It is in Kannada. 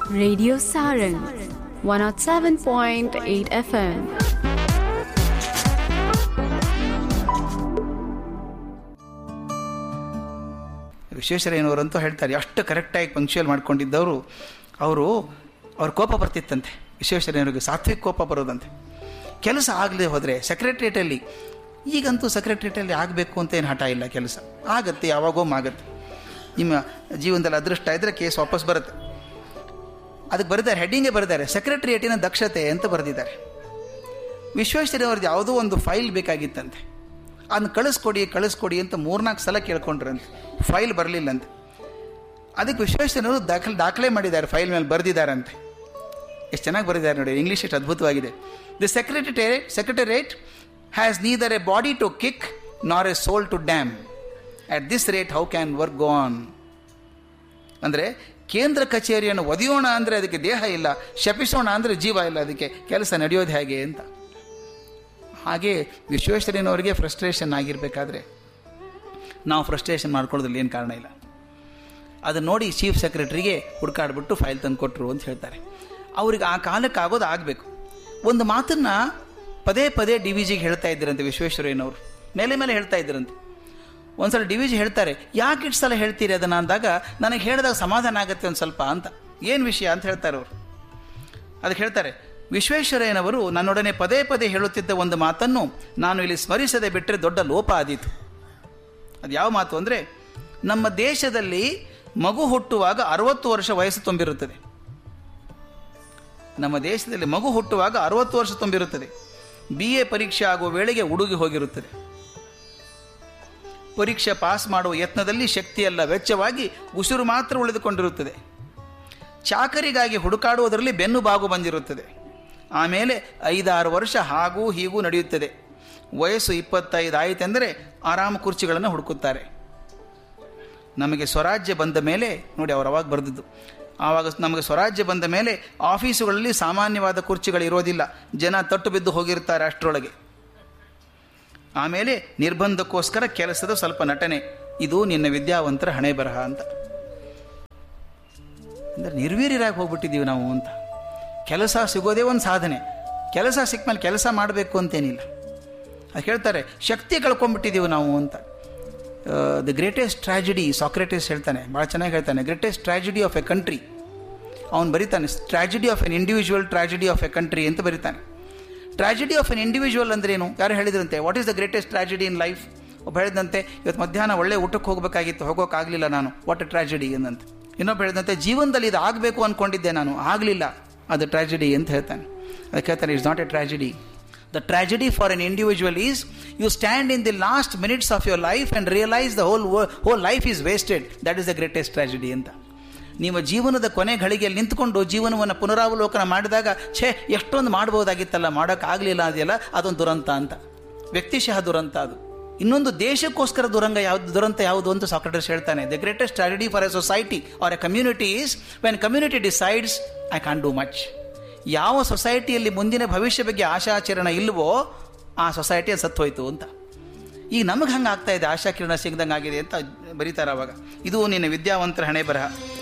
Radio Saran 107.8 FM. ವಿಶ್ವೇಶ್ವರಯ್ಯನವರಂತೂ ಹೇಳ್ತಾರೆ ಅಷ್ಟು ಕರೆಕ್ಟಾಗಿ ಪಂಕ್ಚುಯಲ್ ಮಾಡ್ಕೊಂಡಿದ್ದವರು ಅವರು ಅವ್ರ ಕೋಪ ಬರ್ತಿತ್ತಂತೆ ವಿಶ್ವೇಶ್ವರಯ್ಯನವರಿಗೆ ಸಾತ್ವಿಕ ಕೋಪ ಬರೋದಂತೆ ಕೆಲಸ ಆಗದೆ ಹೋದರೆ ಸೆಕ್ರೆಟ್ರಿಯೇಟಲ್ಲಿ ಈಗಂತೂ ಸೆಕ್ರೆಟ್ರಿಯೇಟಲ್ಲಿ ಆಗಬೇಕು ಅಂತ ಏನು ಹಠ ಇಲ್ಲ ಕೆಲಸ ಆಗತ್ತೆ ಯಾವಾಗೊಮ್ಮೆ ಆಗತ್ತೆ ನಿಮ್ಮ ಜೀವನದಲ್ಲಿ ಅದೃಷ್ಟ ಇದ್ದರೆ ಕೇಸ್ ವಾಪಸ್ ಬರುತ್ತೆ ಅದಕ್ಕೆ ಬರೆದಾರೆ ಹೆಡ್ಡಿಂಗೇ ಬರೆದಾರೆ ಸೆಕ್ರೆಟ್ರಿಯೇಟಿನ ದಕ್ಷತೆ ಅಂತ ಬರೆದಿದ್ದಾರೆ ವಿಶ್ವೇಶ್ವರಯ್ಯವ್ರದ್ದು ಯಾವುದೋ ಒಂದು ಫೈಲ್ ಬೇಕಾಗಿತ್ತಂತೆ ಅದನ್ನ ಕಳಿಸ್ಕೊಡಿ ಕಳಿಸ್ಕೊಡಿ ಅಂತ ಮೂರ್ನಾಲ್ಕು ಸಲ ಕೇಳ್ಕೊಂಡ್ರಂತೆ ಫೈಲ್ ಬರಲಿಲ್ಲಂತೆ ಅದಕ್ಕೆ ವಿಶ್ವೇಶ್ವರಯ್ಯನವರು ದಾಖಲೆ ದಾಖಲೆ ಮಾಡಿದ್ದಾರೆ ಫೈಲ್ ಮೇಲೆ ಬರೆದಿದ್ದಾರಂತೆ ಎಷ್ಟು ಚೆನ್ನಾಗಿ ಬರೆದಿದ್ದಾರೆ ನೋಡಿ ಇಂಗ್ಲೀಷ್ ಎಷ್ಟು ಅದ್ಭುತವಾಗಿದೆ the secretariat secretariat has neither a body to kick nor a soul to damn at this rate how can work go on ಅಂದರೆ ಕೇಂದ್ರ ಕಚೇರಿಯನ್ನು ಒದೆಯೋಣ ಅಂದರೆ ಅದಕ್ಕೆ ದೇಹ ಇಲ್ಲ ಶಪಿಸೋಣ ಅಂದರೆ ಜೀವ ಇಲ್ಲ ಅದಕ್ಕೆ ಕೆಲಸ ನಡೆಯೋದು ಹೇಗೆ ಅಂತ ಹಾಗೆ ವಿಶ್ವೇಶ್ವರಯ್ಯನವರಿಗೆ ಫ್ರಸ್ಟ್ರೇಷನ್ ಆಗಿರಬೇಕಾದ್ರೆ ನಾವು ಫ್ರಸ್ಟ್ರೇಷನ್ ಮಾಡ್ಕೊಳ್ಳೋದ್ರಲ್ಲಿ ಏನು ಕಾರಣ ಇಲ್ಲ ಅದನ್ನು ನೋಡಿ ಚೀಫ್ ಸೆಕ್ರೆಟರಿಗೆ ಹುಡ್ಕಾಡ್ಬಿಟ್ಟು ಫೈಲ್ ತಂದು ಕೊಟ್ಟರು ಅಂತ ಹೇಳ್ತಾರೆ ಅವ್ರಿಗೆ ಆ ಕಾಲಕ್ಕೆ ಆಗೋದು ಆಗಬೇಕು ಒಂದು ಮಾತನ್ನು ಪದೇ ಪದೇ ಡಿ ವಿ ಜಿಗೆ ಹೇಳ್ತಾ ಇದ್ದರಂತೆ ವಿಶ್ವೇಶ್ವರಯ್ಯನವರು ಮೇಲೆ ಮೇಲೆ ಹೇಳ್ತಾ ಇದ್ದರಂತೆ ಒಂದ್ಸಲ ಡಿ ವಿ ಜಿ ಹೇಳ್ತಾರೆ ಯಾಕೆ ಇಷ್ಟು ಸಲ ಹೇಳ್ತೀರಿ ಅದನ್ನು ಅಂದಾಗ ನನಗೆ ಹೇಳಿದಾಗ ಸಮಾಧಾನ ಆಗುತ್ತೆ ಒಂದು ಸ್ವಲ್ಪ ಅಂತ ಏನು ವಿಷಯ ಅಂತ ಹೇಳ್ತಾರೆ ಅವರು ಅದಕ್ಕೆ ಹೇಳ್ತಾರೆ ವಿಶ್ವೇಶ್ವರಯ್ಯನವರು ನನ್ನೊಡನೆ ಪದೇ ಪದೇ ಹೇಳುತ್ತಿದ್ದ ಒಂದು ಮಾತನ್ನು ನಾನು ಇಲ್ಲಿ ಸ್ಮರಿಸದೆ ಬಿಟ್ಟರೆ ದೊಡ್ಡ ಲೋಪ ಆದೀತು ಅದು ಯಾವ ಮಾತು ಅಂದರೆ ನಮ್ಮ ದೇಶದಲ್ಲಿ ಮಗು ಹುಟ್ಟುವಾಗ ಅರವತ್ತು ವರ್ಷ ವಯಸ್ಸು ತುಂಬಿರುತ್ತದೆ ನಮ್ಮ ದೇಶದಲ್ಲಿ ಮಗು ಹುಟ್ಟುವಾಗ ಅರವತ್ತು ವರ್ಷ ತುಂಬಿರುತ್ತದೆ ಬಿ ಎ ಪರೀಕ್ಷೆ ಆಗುವ ವೇಳೆಗೆ ಹುಡುಗಿ ಹೋಗಿರುತ್ತದೆ ಪರೀಕ್ಷೆ ಪಾಸ್ ಮಾಡುವ ಯತ್ನದಲ್ಲಿ ಶಕ್ತಿಯೆಲ್ಲ ವೆಚ್ಚವಾಗಿ ಉಸಿರು ಮಾತ್ರ ಉಳಿದುಕೊಂಡಿರುತ್ತದೆ ಚಾಕರಿಗಾಗಿ ಹುಡುಕಾಡುವುದರಲ್ಲಿ ಬೆನ್ನು ಬಾಗು ಬಂದಿರುತ್ತದೆ ಆಮೇಲೆ ಐದಾರು ವರ್ಷ ಹಾಗೂ ಹೀಗೂ ನಡೆಯುತ್ತದೆ ವಯಸ್ಸು ಇಪ್ಪತ್ತೈದು ಆಯಿತೆಂದರೆ ಆರಾಮ ಕುರ್ಚಿಗಳನ್ನು ಹುಡುಕುತ್ತಾರೆ ನಮಗೆ ಸ್ವರಾಜ್ಯ ಬಂದ ಮೇಲೆ ನೋಡಿ ಅವರು ಅವಾಗ ಬರೆದಿದ್ದು ಆವಾಗ ನಮಗೆ ಸ್ವರಾಜ್ಯ ಬಂದ ಮೇಲೆ ಆಫೀಸುಗಳಲ್ಲಿ ಸಾಮಾನ್ಯವಾದ ಕುರ್ಚಿಗಳು ಇರೋದಿಲ್ಲ ಜನ ತಟ್ಟು ಬಿದ್ದು ಹೋಗಿರ್ತಾರೆ ಅಷ್ಟರೊಳಗೆ ಆಮೇಲೆ ನಿರ್ಬಂಧಕ್ಕೋಸ್ಕರ ಕೆಲಸದ ಸ್ವಲ್ಪ ನಟನೆ ಇದು ನಿನ್ನ ವಿದ್ಯಾವಂತರ ಹಣೆ ಬರಹ ಅಂತ ಅಂದರೆ ನಿರ್ವೀರ್ಯರಾಗಿ ಹೋಗ್ಬಿಟ್ಟಿದ್ದೀವಿ ನಾವು ಅಂತ ಕೆಲಸ ಸಿಗೋದೇ ಒಂದು ಸಾಧನೆ ಕೆಲಸ ಸಿಕ್ಕಮೇಲೆ ಕೆಲಸ ಮಾಡಬೇಕು ಅಂತೇನಿಲ್ಲ ಅದು ಹೇಳ್ತಾರೆ ಶಕ್ತಿ ಕಳ್ಕೊಂಡ್ಬಿಟ್ಟಿದ್ದೀವಿ ನಾವು ಅಂತ ದ ಗ್ರೇಟೆಸ್ಟ್ ಟ್ರಾಜಿಡಿ ಸಾಕ್ರೆಟಿಸ್ ಹೇಳ್ತಾನೆ ಭಾಳ ಚೆನ್ನಾಗಿ ಹೇಳ್ತಾನೆ greatest tragedy of a country ಅವನು ಬರೀತಾನೆ tragedy of an individual tragedy of a country ಅಂತ ಬರೀತಾನೆ ಟ್ರಾಜಿಡಿ ಆಫ್ ಎನ್ ಇಂಡಿವಿಜುವಲ್ ಅಂದ್ರೇನು ಯಾರು ಹೇಳಿದ್ರಂತೆ what is the greatest tragedy in life ಒಬ್ಬ ಹೇಳಿದಂತೆ ಇವತ್ತು ಮಧ್ಯಾಹ್ನ ಒಳ್ಳೆ ಊಟಕ್ಕೆ ಹೋಗಬೇಕಾಗಿತ್ತು ಹೋಗೋಕ್ಕಾಗಲಿಲ್ಲ ನಾನು ವಾಟ್ ಎ ಟ್ರಾಜಿಡಿ ಎಂದಂತೆ ಇನ್ನೊಬ್ಬ ಹೇಳಿದಂತೆ ಜೀವನದಲ್ಲಿ ಇದು ಆಗಬೇಕು ಅಂದ್ಕೊಂಡಿದ್ದೆ ನಾನು ಆಗಲಿಲ್ಲ ಅದು ಟ್ರಾಜಿಡಿ ಅಂತ ಹೇಳ್ತಾನೆ ಅದಕ್ಕೆ ಹೇಳ್ತಾನೆ it's not a tragedy the tragedy for an individual is you stand in the last minutes of your life and realise the whole whole life is wasted that is the greatest tragedy ಅಂತ ನಿಮ್ಮ ಜೀವನದ ಕೊನೆ ಘಳಿಗೆಯಲ್ಲಿ ನಿಂತ್ಕೊಂಡು ಜೀವನವನ್ನು ಪುನರಾವಲೋಕನ ಮಾಡಿದಾಗ ಛೇ ಎಷ್ಟೊಂದು ಮಾಡ್ಬೋದಾಗಿತ್ತಲ್ಲ ಮಾಡೋಕ್ಕಾಗಲಿಲ್ಲ ಅದೆಲ್ಲ ಅದೊಂದು ದುರಂತ ಅಂತ ವ್ಯಕ್ತಿಶಃ ದುರಂತ ಅದು ಇನ್ನೊಂದು ದೇಶಕ್ಕೋಸ್ಕರ ದುರಂಗ ಯಾವ್ದು ದುರಂತ ಯಾವುದು ಅಂತ ಸಾಕ್ರೆಟರ್ಸ್ ಹೇಳ್ತಾನೆ the greatest tragedy for a society or a community is when community decides I can't do much ಯಾವ ಸೊಸೈಟಿಯಲ್ಲಿ ಮುಂದಿನ ಭವಿಷ್ಯ ಬಗ್ಗೆ ಆಶಾಚರಣ ಇಲ್ವೋ ಆ ಸೊಸೈಟಿ ಸತ್ತು ಹೋಯ್ತು ಅಂತ ಈಗ ನಮಗೆ ಹಂಗೆ ಆಗ್ತಾ ಇದೆ ಆಶಾಕಿರಣ ಸಿಗ್ದಂಗೆ ಆಗಿದೆ ಅಂತ ಬರೀತಾರೆ ಅವಾಗ ಇದು ನಿನ್ನ ವಿದ್ಯಾವಂತರ ಹಣೆ ಬರಹ